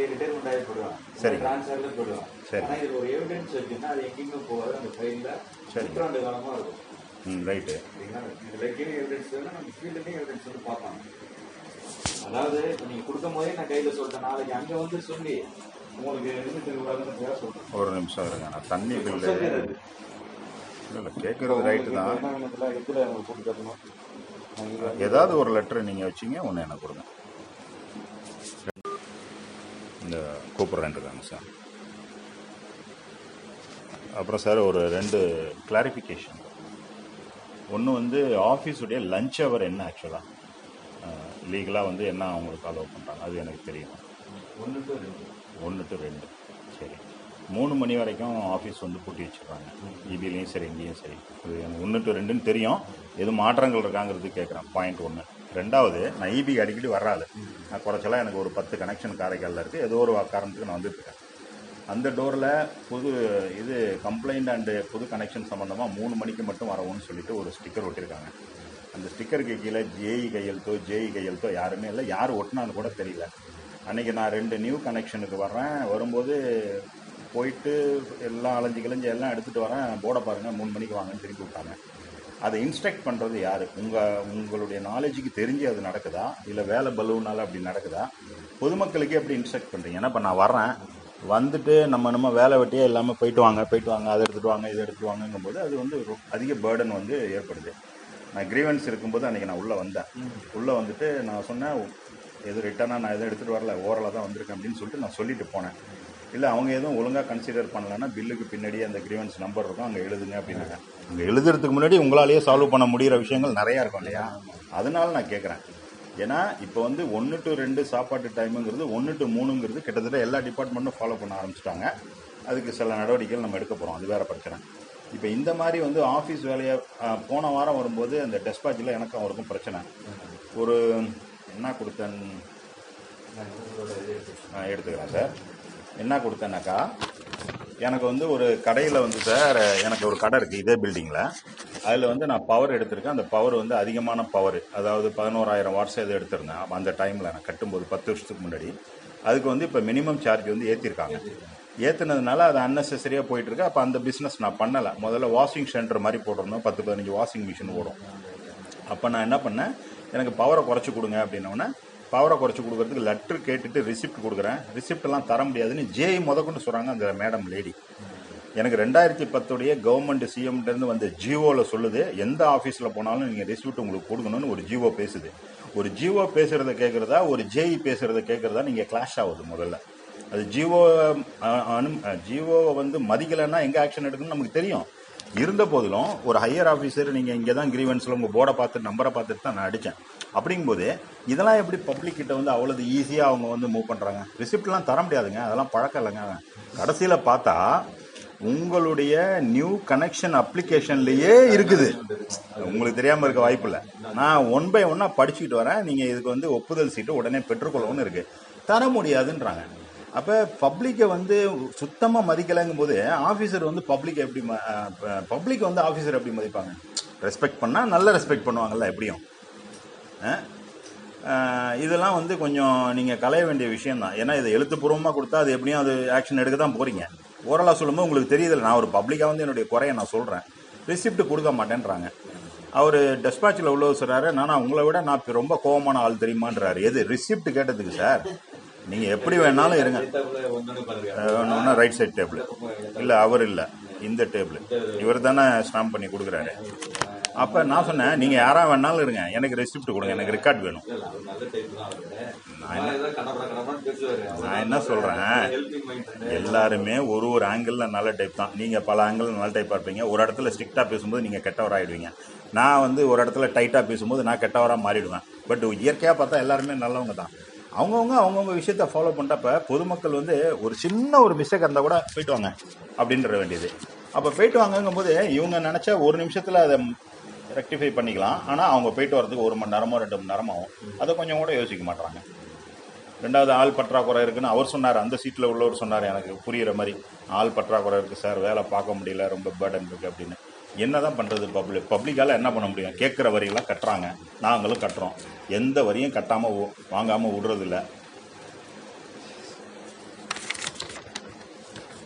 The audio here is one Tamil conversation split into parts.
ரிட்டைர்மெண்ட் ஆகி போடுவான் சரிங்க. ட்ரான்ஸ்ஃபர்ல போடுவான் சரி. ஆனா இது ஒரு எவிடன்ஸ் வச்சுன்னா அது எங்கேயுமே போகாது அந்த ஃபைல்ல சரி. நூற்றாண்டு காலமா இருக்கும் ம் ரைட்டு சரிங்களா இதுல கீழே எவிடன்ஸ் வேணும் நம்ம ஃபீல்டுலேயும் எவிடன்ஸ் வந்து பார்ப்பாங்க அதாவது இப்ப நீங்க கொடுக்கும் போதே நான் கையில சொல்லிட்டேன் நாளைக்கு அங்க வந்து சொல்லி உங்களுக்கு நிமிஷம் விடாதுன்னு சொல்றேன் ஒரு நிமிஷம் இருங்க நான் தண்ணி பில்லு சொல்லிடுறது. இல்லை இல்லை கேட்குறது ரைட்டு தான் என்ன வேணுத்துல எதுல உங்களுக்கு போட்டு தரணும் நான் இங்க வந்து- ஏதாவது ஒரு லெட்டர் நீங்கள் வச்சிங்க ஒன்று எனக்கு கொடுங்க இந்த கூப்பிட்றேன் இருக்காங்க சார் அப்புறம் சார் ஒரு ரெண்டு கிளாரிஃபிகேஷன் ஒன்று வந்து ஆஃபீஸுடைய லஞ்ச் ஹவர் என்ன ஆக்சுவலாக லீகலாக வந்து என்ன அவங்களுக்கு அலோவ் பண்ணுறாங்க அது எனக்கு தெரியும் ஒண்ணு to ரெண்டு ஒன்று டு ரெண்டு சரி மூணு மணி வரைக்கும் ஆஃபீஸ் வந்து பூட்டி வச்சுருக்காங்க இபிலையும் சரி இங்கேயும் சரி அது எனக்கு ஒன்று டு ரெண்டுன்னு தெரியும் எது மாற்றங்கள் இருக்காங்கிறது கேட்குறேன் பாயிண்ட் ஒன்று ரெண்டாவது நான் இபி அடிக்கடி வர்றாள் நான் குறைச்சலாம் எனக்கு ஒரு பத்து கனெக்ஷன் காரைக்காலில் இருக்குது ஏதோ ஒரு காரணத்துக்கு நான் வந்துட்டுருக்கேன் அந்த டோரில் புது இது கம்ப்ளைண்ட் அண்டு புது கனெக்ஷன் சம்மந்தமாக மூணு மணிக்கு மட்டும் வரவும்னு சொல்லிட்டு ஒரு ஸ்டிக்கர் ஒட்டியிருக்காங்க அந்த ஸ்டிக்கருக்கு கீழே ஜேஇ கையெழுத்தோ ஜேஇ கையெழுத்தோ யாருமே இல்லை யார் ஒட்டினான்னு கூட தெரியல அன்றைக்கி நான் ரெண்டு நியூ கனெக்ஷனுக்கு வர்றேன் வரும்போது போயிட்டு எல்லாம் அலைஞ்சு கிழிஞ்சு எல்லாம் எடுத்துகிட்டு வரேன் போர்டை பாருங்கள் மூணு மணிக்கு வாங்கன்னு திருப்பி விட்டாங்க அதை இன்ஸ்ட்ரக்ட் பண்ணுறது யார் உங்கள் உங்களுடைய நாலேஜுக்கு தெரிஞ்சு அது நடக்குதா இல்லை வேலை பலூனால அப்படி நடக்குதா பொதுமக்களுக்கே எப்படி இன்ஸ்ட்ரக்ட் பண்ணுறீங்க ஏன்னா இப்போ நான் வர்றேன் வந்துட்டு நம்ம நம்ம வேலை வெட்டியே இல்லாமல் போயிட்டு வாங்க போயிட்டு வாங்க அதை எடுத்துகிட்டு வாங்க இதை எடுத்துகிட்டு வாங்கங்கும்போது அது வந்து ரொ- அதிக பேர்டன் வந்து ஏற்படுது நான் கிரீவன்ஸ் இருக்கும்போது அன்றைக்கி நான் உள்ளே வந்தேன் உள்ளே வந்துட்டு நான் சொன்னேன் எது ரிட்டனாக நான் எதுவும் எடுத்துகிட்டு வரல ஓரலாக தான் வந்திருக்கேன் அப்படின்னு சொல்லிட்டு நான் சொல்லிட்டு போனேன் இல்லை அவங்க எதுவும் ஒழுங்காக கன்சிடர் பண்ணலன்னா பில்லுக்கு பின்னாடி அந்த கிரீவன்ஸ் நம்பர் இருக்கும் அங்கே எழுதுங்க அப்படின்னாங்க அங்கே எழுதுறதுக்கு முன்னாடி உங்களாலேயே சால்வ் பண்ண முடிகிற விஷயங்கள் நிறையா இருக்கும் இல்லையா அதனால நான் கேட்குறேன் ஏன்னா இப்போ வந்து ஒன்று டு ரெண்டு சாப்பாட்டு டைமுங்கிறது ஒன்று டு மூணுங்கிறது கிட்டத்தட்ட எல்லா டிபார்ட்மெண்ட்டும் ஃபாலோ பண்ண ஆரம்பிச்சிட்டாங்க அதுக்கு சில நடவடிக்கைகள் நம்ம எடுக்க போகிறோம் அது வேற பிரச்சனை இப்போ இந்த மாதிரி வந்து ஆஃபீஸ் வேலையை அஹ், போன வாரம் வரும்போது அந்த டெஸ்பாச்சில் எனக்கும் அவருக்கும் பிரச்சனை ஒரு என்ன கொடுத்தேன் நான் உங்களோட இது எடுத்து- நான் எடுத்துக்கிறேன் சார் என்ன கொடுத்தேன்னாக்கா எனக்கு வந்து ஒரு கடையில் வந்து சார் எனக்கு ஒரு கடை இருக்குது இதே பில்டிங்கில் அதில் வந்து நான் பவர் எடுத்திருக்கேன் அந்த பவர் வந்து அதிகமான பவர் அதாவது பதினோராயிரம் வாட்ஸ் எது எடுத்திருந்தேன் அப்ப அந்த டைமில் நான் கட்டும்போது பத்து வருஷத்துக்கு முன்னாடி அதுக்கு வந்து இப்போ மினிமம் சார்ஜ் வந்து ஏற்றிருக்காங்க ஏற்றுனதுனால அது அன்னெசரியாக போயிட்டுருக்கு அப்போ அந்த பிஸ்னஸ் நான் பண்ணலை முதல்ல வாஷிங் சென்டர் மாதிரி போட்டிருந்தோம் பத்து பதினஞ்சு வாஷிங் மிஷின் ஓடும் அப்போ நான் என்ன பண்ணேன் எனக்கு பவரை குறைச்சி கொடுங்க அப்படின்னோடனே பவரை குறைச்சி கொடுக்கறதுக்கு லெட்ரு கேட்டுட்டு ரிசிப்ட் கொடுக்குறேன் ரிசிப்ட்லாம் தர முடியாதுன்னு ஜேஇ முதற்கொண்டு சொல்கிறாங்க அந்த மேடம் லேடி எனக்கு ரெண்டாயிரத்தி பத்துடைய கவர்மெண்ட் சிஎம்லேருந்து வந்த ஜிஓவில் சொல்லுது எந்த ஆஃபீஸில் போனாலும் நீங்கள் ரிசிப்ட் உங்களுக்கு கொடுக்கணும்னு ஒரு ஜிஓ பேசுது ஒரு ஜிஓ பேசுகிறத கேட்குறதா ஒரு ஜேஇ பேசுகிறத கேட்குறதா நீங்கள் கிளாஷ் ஆகுது முதல்ல அது ஜிஓ அனு ஜிஓவை வந்து மதிக்கலைன்னா எங்கே ஆக்ஷன் எடுக்கணும்னு நமக்கு தெரியும் இருந்த போதிலும் ஒரு ஹையர் ஆஃபீஸர் நீங்கள் இங்கே தான் கிரீவன்ஸில் உங்கள் போர்டை பார்த்து நம்பரை பார்த்துட்டு தான் நான் அடித்தேன் அப்படிங்கும்போது இதெல்லாம் எப்படி பப்ளிக் கிட்ட வந்து அவ்வளவு ஈஸியாக அவங்க வந்து மூவ் பண்ணுறாங்க ரிசிப்ட்லாம் தர முடியாதுங்க அதெல்லாம் பழக்கம் இல்லைங்க கடைசியில் பார்த்தா உங்களுடைய நியூ கனெக்ஷன் அப்ளிகேஷன்லயே இருக்குது உங்களுக்கு தெரியாம இருக்க வாய்ப்பு இல்லை நான் ஒன் பை ஒன்னா படிச்சுக்கிட்டு வரேன் நீங்க இதுக்கு வந்து ஒப்புதல் சீட்டு உடனே பெற்றுக்கொள்ளணும்னு இருக்கு தர முடியாதுன்றாங்க அப்ப பப்ளிக்கை வந்து சுத்தமா மதிக்கலைங்கும் போது ஆபீசர் வந்து பப்ளிக் எப்படி பப்ளிக் வந்து ஆபீசர் எப்படி மதிப்பாங்க ரெஸ்பெக்ட் பண்ணா நல்ல ரெஸ்பெக்ட் பண்ணுவாங்கல்ல எப்படியும் அஹ்? அஹ் இதெல்லாம் வந்து கொஞ்சம் நீங்கள் களைய வேண்டிய விஷயம் தான் ஏன்னா இதை எழுத்துப்பூர்வமாக கொடுத்தா அது எப்படியும் அது ஆக்ஷன் எடுக்க தான் போகிறீங்க ஓரலாக சொல்லும்போது உங்களுக்கு தெரியுதில்ல நான் ஒரு பப்ளிக்காக வந்து என்னுடைய குறைய நான் சொல்கிறேன் ரிசிப்ட் கொடுக்க மாட்டேன்றாங்க அவர் டெஸ்பாச்சில் உள்ளவர் சொல்கிறாரு நானா உங்களை விட நான் இப்ப ரொம்ப கோவமான ஆள் தெரியுமான்றாரு எது ரிசிப்ட் கேட்டதுக்கு சார் நீங்கள் எப்படி வேணாலும் இருங்க டேபிள் ஒண்ணு பாருங்க ஒன்று ரைட் சைட் டேபிள் இல்லை அவர் இல்லை இந்த டேபிள் இவர் தானே ஸ்டாம்ப் பண்ணி கொடுக்குறாரு அப்போ நான் சொன்னேன் நீங்கள் யாரா வேணாலும் இருங்க எனக்கு ரெசிப்ட் கொடுங்க எனக்கு ரெக்கார்ட் வேணும் இல்ல, அவர் நல்ல டைப் தான் அவரு நான் ஏதோ கடற்கரை கடற்கரை பேசுவாரு நான் என்ன சொல்கிறேன் ஹெல்பிங் மைண்ட் எல்லாருமே ஒரு ஒரு ஆங்கிளில் நல்ல டைப் தான் நீங்கள் பல ஆங்கிள் நல்ல டைப்பாக இருப்பீங்க ஒரு இடத்துல ஸ்ட்ரிக்டாக பேசும்போது நீங்கள் கெட்டவராகிடுவீங்க நான் வந்து ஒரு இடத்துல டைட்டாக பேசும்போது நான் கெட்டவராக மாறிடுவேன் பட் இயற்கையாக பார்த்தா எல்லாருமே நல்லவங்க தான் அவங்கவுங்க அவங்கவுங்க விஷயத்த ஃபாலோ பண்ணுறப்ப பொதுமக்கள் வந்து ஒரு சின்ன ஒரு மிஸ்டேக் இருந்தால் கூட போயிட்டு வாங்க அப்படின்ற வேண்டியது அப்போ போயிட்டு வாங்கங்கும்போது இவங்க நினச்சா ஒரு நிமிஷத்தில் அதை ரெக்டிஃபை பண்ணிக்கலாம் ஆனால் அவங்க போயிட்டு வரதுக்கு ஒரு மணி நேரமோ ரெண்டு மணி நேரமோ ஆகும் அதை கொஞ்சம் கூட யோசிக்க மாட்டாங்க ரெண்டாவது ஆள் பற்றாக்குறை இருக்குன்னு அவர் சொன்னார் அந்த சீட்டில் உள்ளவர் சொன்னார் எனக்கு புரியுற மாதிரி ஆள் பற்றாக்குறை இருக்குது சார் வேலை பார்க்க முடியல ரொம்ப பேர்டன் இருக்குது அப்படின்னு என்ன தான் பண்ணுறது பப்ளிக் பப்ளிக்கால் என்ன பண்ண முடியும் கேட்குற வரியெல்லாம் கட்டுறாங்க நாங்களும் கட்டுறோம் எந்த வரியும் கட்டாமல் வாங்காமல் விடுறதில்ல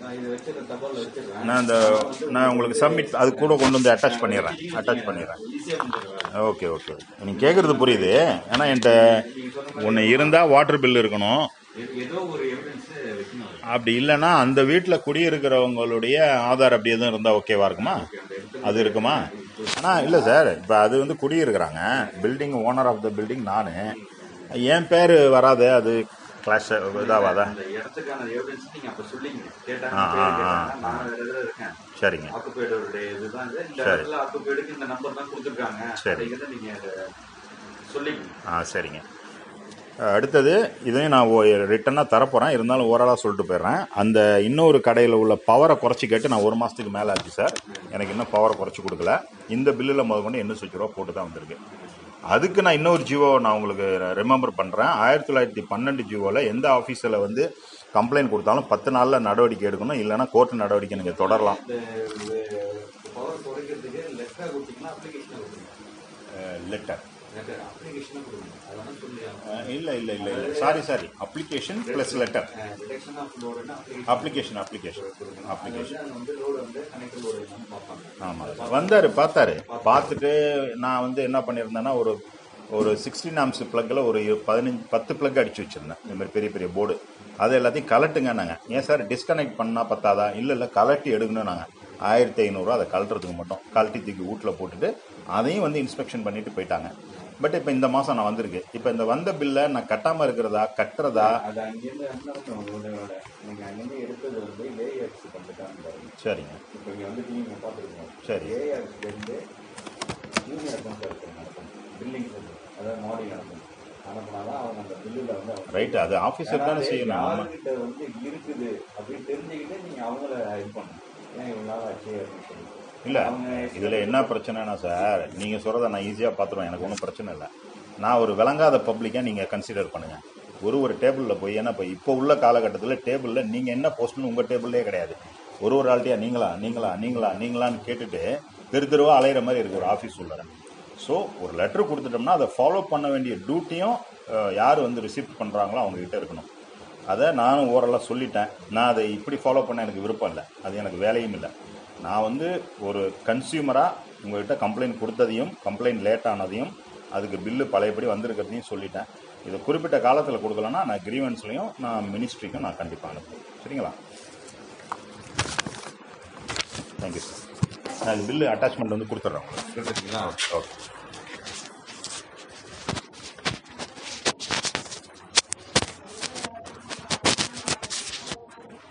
நான் இதை வச்சிருக்க தபால்ல வச்சிருக்கேன் நான் இந்த நான் உங்களுக்கு சப்மிட் அது கூட கொண்டு வந்து அட்டாச் பண்ணிடுறேன் அட்டாச் பண்ணிடுறேன் ஈஸியா முடிஞ்சிருவேன் ஓகே ஓகே நீங்கள் கேட்குறது புரியுது ஏன்னா என்கிட்ட ஒன்று இருந்தால் வாட்டர் பில் இருக்கணும் ஏதோ ஒரு எவிடன்ஸ் வைக்கணும் அப்படி இல்லைன்னா அந்த வீட்டில் குடியிருக்கிறவங்களுடைய ஆதார் அப்படி எதுவும் இருந்தால் ஓகேவா இருக்குமா அது இருக்குமா ஆனால் இல்லை சார் இப்போ அது வந்து குடியிருக்கிறாங்க building owner of the building நான் என் பேர் வராது அது கிளாஷ் இதாகாதா அந்த இடத்துக்கான எவிடன்ஸ் நீங்க அப்ப சொல்லிங்க ஆ, கேட்டாங்க ஆ, பேர் ஆ, கேட்டாங்க, நான் வேற இதுல இருக்கேன் சரிங்க ஆக்குபேடோடைய இதுதான் இது இந்த சரி. இடத்துல ஆக்குபேடுக்கு இந்த நம்பர் தான் கொடுத்துருக்காங்க சரி. அப்படிங்கிறத நீங்க அதை சொல்லிங்க ஆ சரிங்க அஹ், அடுத்தது இதையும் நான் ரிட்டனாக தரப்போகிறேன் இருந்தாலும் ஓரளவு சொல்லிட்டு போயிடுறேன் அந்த இன்னொரு கடையில் உள்ள பவரை குறைச்சி கேட்டு நான் ஒரு மாதத்துக்கு மேலே ஆச்சு சார் எனக்கு இன்னும் பவரை குறைச்சி கொடுக்கல இந்த பில்லில் முத கொண்டு என்ன சுவிட்ச் ரூபா போட்டு தான் வந்திருக்கு அதுக்கு நான் இன்னொரு ஜியோ நான் உங்களுக்கு ரிமெம்பர் பண்ணுறேன் ஆயிரத்தி தொள்ளாயிரத்தி பன்னெண்டு ஜியோவில் எந்த ஆஃபீஸில் வந்து கம்ப்ளைண்ட் கொடுத்தாலும் பத்து நாளில் நடவடிக்கை எடுக்கணும் இல்லைன்னா கோர்ட்டு நடவடிக்கை நீங்கள் தொடரலாம் இந்த பவர் குறைக்கிறதுக்கு லெட்டர் கொடுத்தீங்கன்னா அப்ளிகேஷன் கொடுங்க லெட்டர் லெட்டர் அப்ளிகேஷனும் கொடுங்க அதெல்லாம் சொல்லி இல்லை இல்லை இல்லை இல்லை sorry sorry application plus letter detection of லோடுன்னா அப்ளிகேஷன் அப்ளிகேஷன் அப்ளிகேஷன் அது வந்து லோடு வந்து கனெக்டர் லோடு என்னன்னு பார்ப்பாங்க ஆமாம் வந்தார் பார்த்தாரு பார்த்துட்டு நான் வந்து என்ன பண்ணியிருந்தேன்னா ஒரு ஒரு சிக்ஸ்டீன் ஆம்ஸ் ப்ளக்கில் ஒரு பதினஞ்சு பத்து ப்ளக் அடிச்சு வச்சுருந்தேன் இந்த மாதிரி பெரிய பெரிய போர்டு அது எல்லாத்தையும் கலட்டுங்க நாங்கள் ஏன் சார் டிஸ்கனெக்ட் பண்ணால் பத்தாதா இல்லை இல்லை கலட்டி எடுக்கணும் நாங்கள் ஆயிரத்தி ஐநூறுரூவா அதை கலட்டுறதுக்கு மட்டும் கழட்டி தூக்கி வீட்டில் போட்டுட்டு அதையும் வந்து இன்ஸ்பெக்ஷன் பண்ணிட்டு போயிட்டாங்க பட் இப்போ இந்த மாதம் நான் வந்திருக்கு இப்போ இந்த வந்த பில்லை நான் கட்டாமல் இருக்கிறதா கட்டுறதா அது அங்கேருந்து என்ன உங்களோட நீங்கள் அங்கேருந்து எடுத்தது வந்து லேயர்ஸ் பண்ணிட்டாங்க பாருங்க சரிங்க இப்போ இங்கே வந்து நீங்கள் பார்த்துருக்கோம் சரி. லேயர்ஸ்லேருந்து ஜூனியர் அக்கௌண்ட் இருக்கு நடக்கும் பில்லிங் அதாவது மாடி நடக்கும் அனுப்புனாதான் அவங்க அந்த பில்லில் வந்து அவங்க ரைட்டு அது ஆஃபீஸர் தானே செய்யணும் நம்ம யாருக்கிட்ட வந்து இருக்குது அப்படின்னு தெரிஞ்சுக்கிட்டு நீங்கள் அவங்கள இது பண்ணணும் ஏன் இவ்வளோ நாள் ஆச்சு அப்படின்னு சொல்லி இல்லை அவங்க இதில் என்ன பிரச்சனைனா சார் நீங்கள் சொல்கிறத நான் ஈஸியாக பார்த்துருவேன் எனக்கு ஒன்றும் பிரச்சனை இல்லை நான் ஒரு விளங்காத பப்ளிக்காக நீங்கள் கன்சிடர் பண்ணுங்கள் ஒரு ஒரு டேபிளில் போய் ஏன்னா இப்போ இப்போ உள்ள காலகட்டத்தில் டேபிளில் நீங்கள் என்ன போஸ்ட்னு உங்கள் டேபிள்லே கிடையாது ஒரு ஒரு ஆள்கிட்டயா நீங்களா நீங்களா நீங்களா நீங்களான்னு கேட்டுட்டு தெரு தெருவாக அலையிற மாதிரி இருக்குது ஒரு ஆஃபீஸ் உள்ள ஸோ ஒரு லெட்டர் கொடுத்துட்டோம்னா அதை ஃபாலோ பண்ண வேண்டிய டியூட்டியும் யார் வந்து ரிசீவ் பண்ணுறாங்களோ அவங்ககிட்ட இருக்கணும் அதை நானும் ஓரளவு சொல்லிட்டேன் நான் அதை இப்படி ஃபாலோ பண்ண எனக்கு விருப்பம் இல்லை அது எனக்கு வேலையும் இல்லை நான் வந்து ஒரு கன்சியூமராக உங்கள்கிட்ட கம்ப்ளைண்ட் கொடுத்ததையும் கம்ப்ளைண்ட் லேட் ஆனதையும் அதுக்கு பில்லு பழையபடி வந்திருக்கிறதையும் சொல்லிட்டேன் இதை குறிப்பிட்ட காலத்தில் கொடுக்கலன்னா நான் கிரீவன்ஸ்லையும் நான் மினிஸ்ட்ரிக்கும் நான் கண்டிப்பாக அனுப்புவேன் சரிங்களா தேங்க்யூ சார் நான் பில்லு அட்டாச்மெண்ட் வந்து கொடுத்துட்றேன் கொடுத்துருக்கீங்களா ஓகே